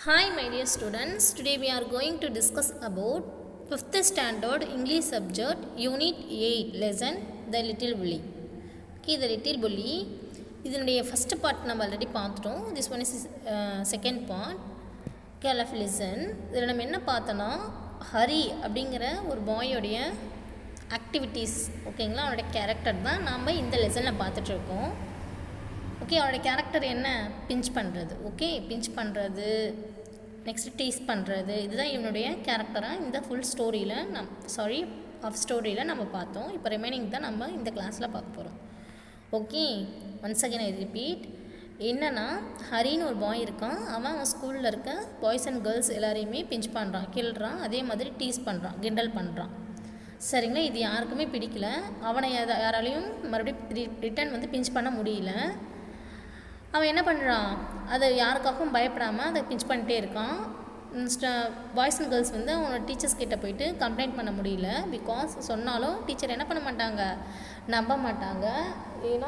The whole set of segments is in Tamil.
Hi my dear students, today we are going to discuss about 5th standard English subject Unit 8 lesson The Little Bully. Okay, The Little Bully இதனுடைய ஃபஸ்ட் பார்ட் நம்ம ஆல்ரெடி பார்த்துட்டோம் this one is second part care of listen இதில் நம்ம என்ன பார்த்தோன்னா ஹரி அப்படிங்கிற ஒரு பாயோடைய ஆக்டிவிட்டீஸ் ஓகேங்களா அவனோட கேரக்டர் தான் நாம் இந்த லெசனில் பார்த்துட்ருக்கோம் ஓகே அவனோட கேரக்டர் என்ன பிஞ்ச் பண்ணுறது ஓகே பிஞ்ச் பண்ணுறது நெக்ஸ்ட் டீஸ் பண்ணுறது இதுதான் இவனுடைய கேரக்டராக இந்த ஃபுல் ஸ்டோரியில் நம் சாரி ஆஃப் ஸ்டோரியில் நம்ம பார்த்தோம் இப்போ ரிமைனிங் தான் நம்ம இந்த கிளாஸில் பார்க்க போகிறோம் okay once again I repeat என்னன்னா ஹரின்னு ஒரு பாய் இருக்கான் அவன் அவன் ஸ்கூலில் இருக்க பாய்ஸ் அண்ட் கேர்ள்ஸ் எல்லாரையுமே பிஞ்ச் பண்ணுறான் கிள்றான் அதே மாதிரி டீஸ் பண்ணுறான் கிண்டல் பண்ணுறான் சரிங்களா இது யாருக்குமே பிடிக்கல அவனை யார- யாராலையும் மறுபடியும் ரிட்டர்ன் வந்து பிஞ்ச் பண்ண முடியல அவன் என்ன பண்ணுறான் அதை யாருக்காகவும் பயப்படாமல் அதை பிஞ்ச் பண்ணிட்டே இருக்கான் பாய்ஸ் அண்ட் கேர்ள்ஸ் வந்து அவனோட டீச்சர்ஸ் கிட்ட போயிட்டு கம்ப்ளைண்ட் பண்ண முடியல பிகாஸ் சொன்னாலும் டீச்சர் என்ன பண்ண மாட்டாங்க நம்ப மாட்டாங்க ஏன்னா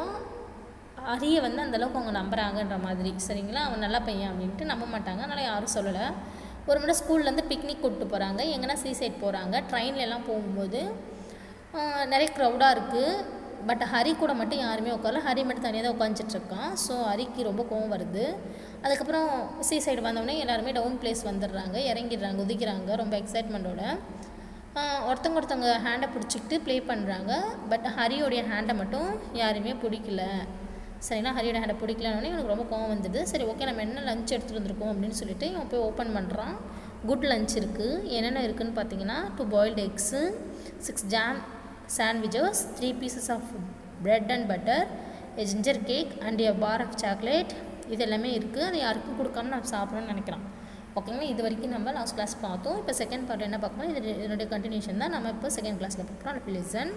அரிய வந்து அந்தளவுக்கு அவங்க நம்புறாங்கன்ற மாதிரி சரிங்களா அவன் நல்ல பையன் அப்படின்ட்டு நம்ப மாட்டாங்க அதனால் யாரும் சொல்லலை ஒரு முறை ஸ்கூல்லேருந்து பிக்னிக் கூப்பிட்டு போகிறாங்க எங்கன்னா சீசைட் போகிறாங்க ட்ரெயின்ல எல்லாம் போகும்போது ஆஹ், நிறைய க்ரௌடாக இருக்குது பட் ஹரி கூட மட்டும் யாருமே உட்காரல ஹரி மட்டும் தனியாக தான் உட்காந்துட்டு இருக்கான் ஸோ ஹரிக்கு ரொம்ப கோவம் வருது அதுக்கப்புறம் சீ சைடு வந்தோடனே எல்லாருமே டவுன் பிளேஸ் வந்துடுறாங்க இறங்கிடுறாங்க குதிக்கிறாங்க ரொம்ப எக்ஸைட்மெண்ட்டோட ஒருத்தவங்க ஒருத்தவங்க ஹேண்டை பிடிச்சிக்கிட்டு ப்ளே பண்ணுறாங்க பட் ஹரியோடைய ஹேண்டை மட்டும் யாருமே பிடிக்கல சரிங்களா ஹரியோட ஹேண்டை பிடிக்கலன்னு இவனுக்கு ரொம்ப கோவம் வந்தது சரி ஓகே நம்ம என்ன லஞ்ச் எடுத்துகிட்டு வந்திருக்கோம் அப்படின்னு சொல்லிட்டு இவன் போய் ஓப்பன் பண்ணுறான் குட் லஞ்ச் இருக்குது என்னென்ன இருக்குன்னு பார்த்தீங்கன்னா two boiled eggs six jam sandwiches three pieces of bread and butter a ginger cake and a bar of chocolate இது எல்லாமே இருக்குது அது யாருக்கும் கொடுக்காம நம்ம சாப்பிடணும்னு நினைக்கிறோம் ஓகேங்களா இது வரைக்கும் நம்ம லாஸ்ட் கிளாஸ் பார்த்தோம் இப்போ செகண்ட் பார்ட் என்ன பார்க்கணும் இது இதனுடைய கண்டினியூஷன் தான் நம்ம இப்போ செகண்ட் கிளாஸில் பார்க்குறோம் listen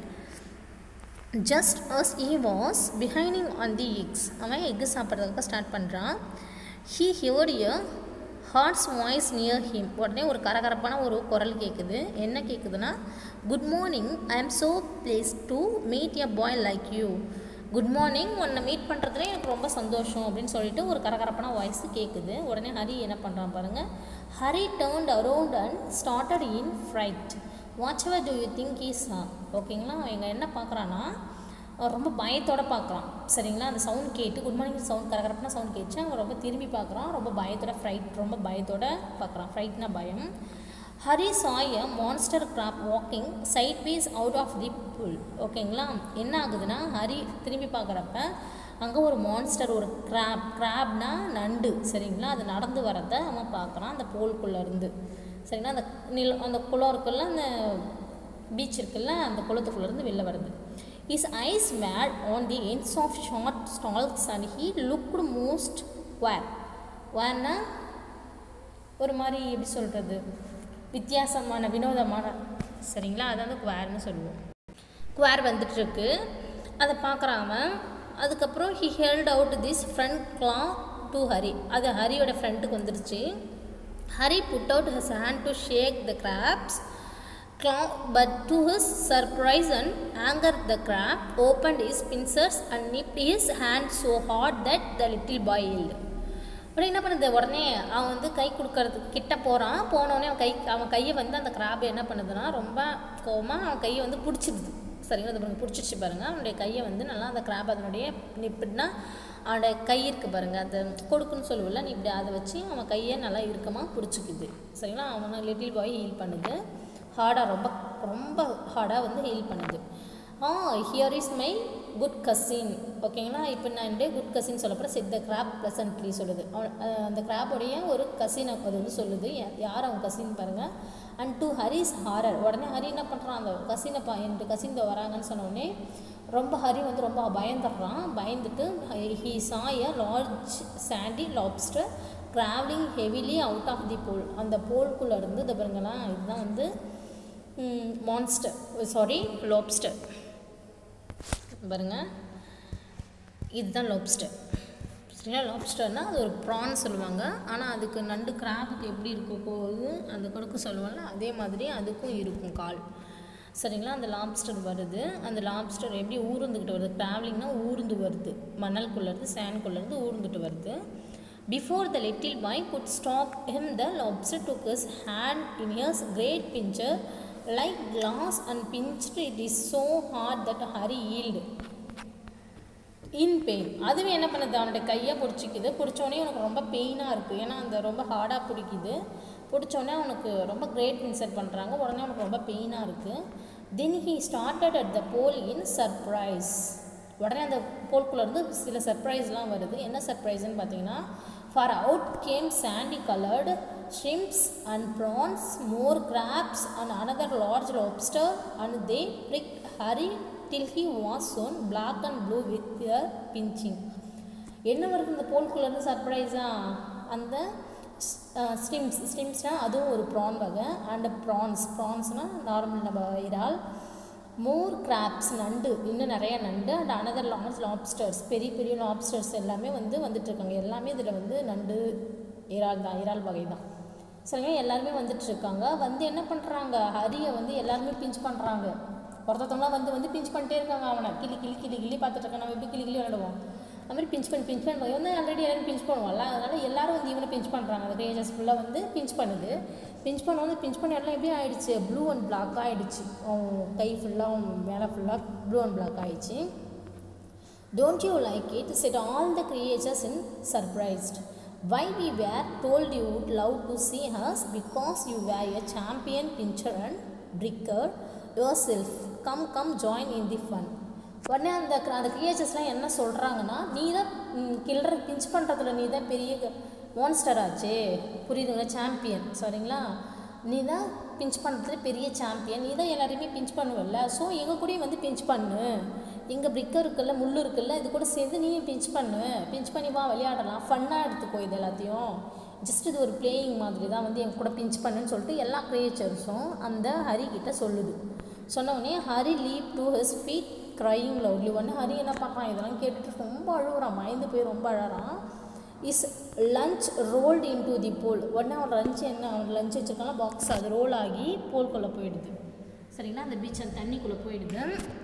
just as he was behinding on the eggs அவன் எக்கு சாப்பிட்றதுக்கு ஸ்டார்ட் பண்ணுறான் he heard a harsh voice near him உடனே ஒரு கரகரப்பான ஒரு குரல் கேட்குது என்ன கேட்குதுன்னா good morning I am so pleased to meet a boy like you good morning உன்னை மீட் பண்ணுறதுல எனக்கு ரொம்ப சந்தோஷம் அப்படின்னு சொல்லிட்டு ஒரு கரகரப்பான வாய்ஸ் கேட்குது உடனே ஹரி என்ன பண்ணுறான் பாருங்கள் Hari turned around and started in fright what ever do you think is ஓகேங்களா இவங்க என்ன பார்க்குறான்னா அவன் ரொம்ப பயத்தோட பார்க்குறான் சரிங்களா அந்த சவுண்ட் கேட்டு குட் மார்னிங் சவுண்ட் கரகரப்பான சவுண்ட் கேட்டுச்சு அவன் ரொம்ப திரும்பி பார்க்குறான் ரொம்ப பயத்தோட ஃப்ரைட் ரொம்ப பயத்தோட பார்க்குறான் ஃப்ரைட்னா பயம் Hari saw a monster crab walking side ways out of the pool ஓகேங்களா என்ன ஆகுதுன்னா ஹரி திரும்பி பார்க்குறப்ப அங்கே ஒரு மான்ஸ்டர் ஒரு கிராப் கிராப்னா நண்டு சரிங்களா அது நடந்து வரத அவன் பார்க்குறான் அந்த போல்குள்ளே இருந்து சரிங்களா அந்த நில அந்த குளம் இருக்குல்ல அந்த பீச் இருக்குல்ல அந்த குளத்துக்குள்ளேருந்து வெளில வருது is eyes made on the ends of short stalks and he looked most where வேர்னா ஒரு மாதிரி எப்படி சொல்கிறது வித்தியாசமான வினோதமான சரிங்களா அதை வந்து குவார்னு சொல்லுவோம் குவார் வந்துட்டுருக்கு அதை பார்க்குறாம அதுக்கப்புறம் he held out this front claw to Hari அது ஹரியோட ஃப்ரண்ட்டுக்கு வந்துருச்சு Hari put out his hand to shake the crab's claw but to his surprise and anger the crab opened his pincers and nipped his hand so hard that the little boy yelled உடனே என்ன பண்ணுது உடனே அவன் வந்து கை கொடுக்கறதுக்கு கிட்ட போகிறான் போனோடனே அவன் கை அவன் கையை வந்து அந்த கிராப் என்ன பண்ணுதுன்னா ரொம்ப கோவமாக அவன் கையை வந்து பிடிச்சிடுது சரிங்களா அது பாருங்க பிடிச்சிச்சு பாருங்க அவனுடைய கையை வந்து நல்லா அந்த கிராப் அதனுடைய நிப்பிட்னா அவனுடைய கை இருக்குது பாருங்க அந்த கொடுக்குன்னு சொல்லுவில்ல நீ இப்படி அதை வச்சு அவன் கையை நல்லா இறுக்கமாக பிடிச்சிக்குது சரிங்களா அவனை லிட்டில் பாய் ஹீல் பண்ணுது ஹார்டாக ரொம்ப ரொம்ப ஹார்டாக வந்து ஹீல் பண்ணுது ah here is my good cousin ஓகேங்களா இப்போ நான் என்னுடைய குட் கசின் சொல்லப்போகிற சிட் த கிராப் ப்ளசன்ட்லி சொல்லுது அவன் அஹ் அந்த கிராபோடைய ஒரு கசின் அது வந்து சொல்லுது யா- யார் அவன் கசின் பாருங்கள் அண்ட் டு ஹரிஸ் ஹாரர் உடனே ஹரி என்ன பண்ணுறான் அந்த கசினை பா என் கசின் வராங்கன்னு சொன்ன உடனே ரொம்ப ஹரி வந்து ரொம்ப பயந்துடுறான் பயந்துட்டு he saw a large sandy lobster travelling heavily out of the pool அந்த போல்குள்ளே இருந்து இந்த பாருங்களா இதுதான் வந்து மான்ஸ்டர் சாரி லாப்ஸ்டர் பாருங்க இதுதான் லாப்ஸ்டர் சரிங்களா லாப்ஸ்டர்னால் அது ஒரு ப்ரான் சொல்லுவாங்க ஆனால் அதுக்கு நண்டு கிராபுக்கு எப்படி இருக்கும் போது அந்த கொடுக்கு சொல்லுவாங்கல்ல அதே மாதிரி அதுக்கும் இருக்கும் கால் சரிங்களா அந்த லாப்ஸ்டர் வருது அந்த லாப்ஸ்டர் எப்படி ஊர்ந்துக்கிட்டு வருது ட்ராவலிங்னா ஊர்ந்து வருது மணல்குள்ளேருந்து சேனுக்குள்ளேருந்து ஊர்ந்துட்டு வருது Before the little boy could stop him, the lobster took his hand in his great pincher like glass and pinched it is so hard that Hari yielded. In pain அதுவே என்ன பண்ணுது அவனோட கையை பிடிச்சிக்குது பிடிச்சோடனே உனக்கு ரொம்ப பெயினாக இருக்குது ஏன்னா அந்த ரொம்ப ஹார்டாக பிடிக்குது பிடிச்சோடனே அவனுக்கு ரொம்ப கிரேட் இன்சர்ட் பண்ணுறாங்க உடனே அவனுக்கு ரொம்ப பெயினாக இருக்குது then he started at the pool in surprise உடனே அந்த போல்குள்ளேருந்து சில சர்ப்ரைஸ்லாம் வருது என்ன சர்ப்ரைஸ்ன்னு பார்த்தீங்கன்னா far out came sandy coloured shrimps and prawns more crabs and another large lobster and they prick Hari till he was sore black and blue with their pinching என்ன வருது இந்த போல்குள்ளேருந்து சர்ப்ரைஸாக அந்த ஸ்டிம்ஸ் ஸ்டிம்ஸ்னால் அதுவும் ஒரு ப்ரான் வகை அண்ட் ப்ரான்ஸ் ப்ரான்ஸ்னால் நார்மல் நம்ம இறால் மோர் கிராப்ஸ் நண்டு இன்னும் நிறைய நண்டு அண்ட் அனதர் லார்ஜ் லாப்ஸ்டர்ஸ் பெரிய பெரிய லாப்ஸ்டர்ஸ் எல்லாமே வந்து வந்துட்டுருக்காங்க எல்லாமே இதில் வந்து நண்டு இறால் தான் இறால் வகை தான் சரிங்க எல்லாருமே வந்துட்டுருக்காங்க வந்து என்ன பண்ணுறாங்க ஹரியை வந்து எல்லாருமே பிஞ்ச் பண்ணுறாங்க ஒருத்தவங்களாம் வந்து வந்து பிஞ்ச் பண்ணிட்டே இருக்காங்க அவனை கிளி கிளி கிளி கிளி பார்த்துட்டு இருக்கான் நம்ம எப்படி கிளி கிளி விளையாடுவோம் அது மாதிரி பிஞ்ச் பண்ணி பிஞ்ச் பண்ணி வந்து ஆல்ரெடி எல்லாரும் பிஞ்ச் பண்ணுவோம்ல அதனால் எல்லாரும் வந்து இவனை பிஞ்ச் பண்ணுறாங்க அந்த கிரேஜஸ் ஃபுல்லாக வந்து பிஞ்ச் பண்ணுது பிஞ்ச் பண்ணும்போது பிஞ்ச் பண்ண எல்லாம் எப்படி ஆயிடுச்சு ப்ளூ அண்ட் பிளாக் ஆகிடுச்சு அவன் கை ஃபுல்லாக அவன் மேலே ஃபுல்லாக ப்ளூ அண்ட் பிளாக் ஆகிடுச்சு don't you like it said all the creatures in surprised why we were told you would love to see hurts because you were a champion pincher and pricker yourself come come join in the fun உடனே அந்த அந்த கிரியேச்சர்ஸ்லாம் என்ன சொல்கிறாங்கன்னா நீ தான் கில்ற பிஞ்ச் பண்ணுறதுல நீ தான் பெரிய மான்ஸ்டர் ஆச்சே புரியுதுங்களா சாம்பியன் சரிங்களா நீ தான் பிஞ்ச் பண்ணுறதுல பெரிய சாம்பியன் நீ தான் எல்லாரையுமே பிஞ்ச் பண்ணுவல்ல ஸோ எங்கள் கூடயும் வந்து பிஞ்ச் பண்ணு இங்கே பிரிக்கர் இருக்குல்ல முள் இருக்குல்ல இது கூட சேர்ந்து நீயும் பிஞ்ச் பண்ணு பிஞ்ச் பண்ணி வா விளையாடலாம் ஃபன்னாக எடுத்துக்கோ இது எல்லாத்தையும் ஜஸ்ட் இது ஒரு பிளேயிங் மாதிரி தான் வந்து என் கூட பிஞ்ச் பண்ணுன்னு சொல்லிட்டு எல்லா கிரியேச்சர்ஸும் அந்த ஹரி கிட்ட சொல்லுது சொன்ன உடனே Hari leave to his feet crying lovely ஒன்று ஹரி என்ன பண்ணுறான் இதெல்லாம் கேட்டுட்டு ரொம்ப அழுகுறான் பயந்து போய் ரொம்ப அழறான் his lunch rolled into the pool உடனே அவன் லஞ்ச் என்ன அவன் லஞ்ச் வச்சுருக்காங்க பாக்ஸ் அது ரோல் ஆகி போல்குள்ளே போயிடுது சரிங்களா அந்த பீச் அந்த தண்ணிக்குள்ளே போயிடுது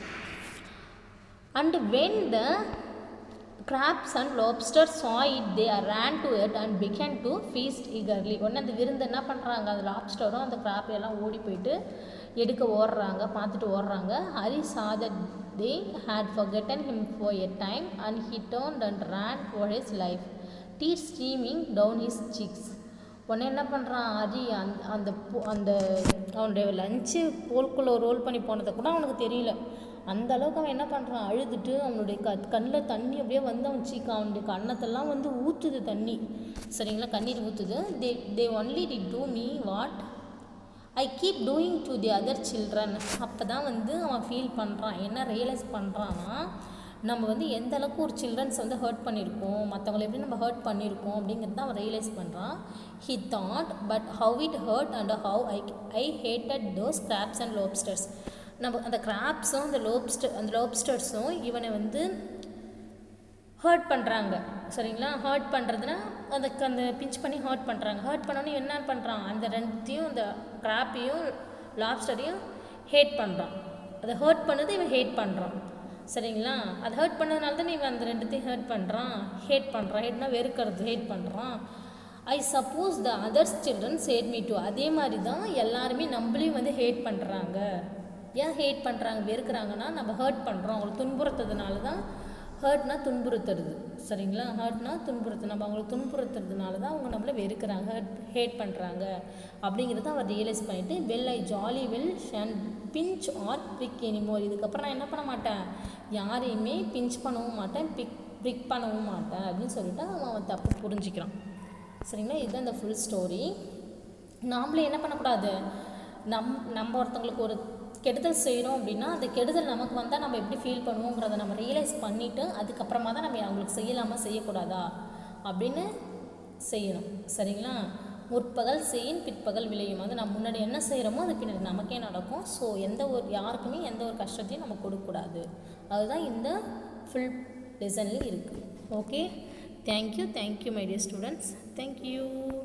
and when the crabs and lobsters saw it they ran to it and began to feast eagerly உடனே அந்த விருந்து என்ன பண்ணுறாங்க அந்த லாப்ஸ்டரும் அந்த crab எல்லாம் ஓடி போயிட்டு எடுக்க ஓடுறாங்க பார்த்துட்டு ஓடுறாங்க Hari saw that they had forgotten him for a time and he turned and ran for his life tears streaming down his cheeks உடனே என்ன பண்ணுறான் ஹரி அந்த அந்த போ- அந்த அவனுடைய லஞ்சு போல்குள்ளே ரோல் பண்ணி போனதை கூட அவனுக்கு தெரியல அந்த அளவுக்கு அவன் என்ன பண்ணுறான் அழுதுட்டு அவனுடைய க கண்ணில் தண்ணி அப்படியே வந்து அவன் சீக்கா அவனுடைய கண்ணத்தெல்லாம் வந்து ஊற்றுது தண்ணி சரிங்களா கண்ணீர் ஊற்றுது they they only did to me what I keep doing to the other children அப்போ தான் வந்து அவன் ஃபீல் பண்ணுறான் என்ன ரியலைஸ் பண்ணுறான்னா நம்ம வந்து எந்த அளவுக்கு ஒரு சில்ட்ரன்ஸ் வந்து ஹர்ட் பண்ணியிருக்கோம் மற்றவங்களை எப்படி நம்ம ஹர்ட் பண்ணியிருக்கோம் அப்படிங்கிறத அவன் ரியலைஸ் பண்ணுறான் he thought but how it hurt and how I I hated those crabs and lobsters நம்ம அந்த கிராப்ஸும் அந்த லோப்ஸ்டர் அந்த லோப்ஸ்டர்ஸும் இவனை வந்து ஹர்ட் பண்ணுறாங்க சரிங்களா ஹர்ட் பண்ணுறதுனா அதுக்கு அந்த பிஞ்ச் பண்ணி ஹர்ட் பண்ணுறாங்க ஹர்ட் பண்ணோன்னே என்ன பண்ணுறான் அந்த ரெண்டுத்தையும் அந்த கிராப்பையும் லாப்ஸ்டரையும் ஹேட் பண்ணுறான் அதை ஹர்ட் பண்ணது இவன் ஹேட் பண்ணுறான் சரிங்களா அதை ஹர்ட் பண்ணதுனால தான் இவன் அந்த ரெண்டுத்தையும் ஹர்ட் பண்ணுறான் ஹேட் பண்ணுறான் ஹேட்னா வெறுக்கிறது ஹேட் பண்ணுறான் I suppose the others children's hate me too அதே மாதிரி தான் எல்லாருமே நம்மளையும் வந்து ஹேட் பண்ணுறாங்க ஏன் ஹேட் பண்ணுறாங்க வெறுக்கிறாங்கன்னா நம்ம ஹர்ட் பண்ணுறோம் அவங்களை துன்புறுத்ததுனால தான் ஹர்ட்னா துன்புறுத்துறது சரிங்களா ஹர்ட்னா துன்புறுத்து நம்ம அவங்களை துன்புறுத்துறதுனால தான் அவங்க நம்மளை வெறுக்கிறாங்க ஹர்ட் ஹேட் பண்ணுறாங்க அப்படிங்கிறத அவர் ரியலைஸ் பண்ணிவிட்டு well I jolly well shan't pinch or prick anymore இதுக்கப்புறம் நான் என்ன பண்ண மாட்டேன் யாரையுமே பிஞ்ச் பண்ணவும் மாட்டேன் பிக் பிரிக் பண்ணவும் மாட்டேன் அப்படின்னு சொல்லிட்டு அவன் அவன் தப்பு புரிஞ்சுக்கிறான் சரிங்களா இதுதான் இந்த ஃபுல் ஸ்டோரி நாமளே என்ன பண்ணக்கூடாது நம் நம்ம ஒருத்தவங்களுக்கு ஒரு கெடுதல் செய்கிறோம் அப்படின்னா அந்த கெடுதல் நமக்கு வந்தால் நம்ம எப்படி ஃபீல் பண்ணுவோங்கிறத நம்ம ரியலைஸ் பண்ணிவிட்டு அதுக்கப்புறமா தான் நம்ம அவங்களுக்கு செய்யலாமா செய்யக்கூடாதா அப்படின்னு செய்யணும் சரிங்களா முற்பகல் செய்யின் பிற்பகல் விளையும் அது நம்ம முன்னாடி என்ன செய்கிறோமோ அது பின்னாடி நமக்கே நடக்கும் ஸோ எந்த ஒரு யாருக்குமே எந்த ஒரு கஷ்டத்தையும் நம்ம கொடுக்கக்கூடாது அதுதான் இந்த ஃபுல் லெசன்லேயும் இருக்குது okay thank you thank you my dear students thank you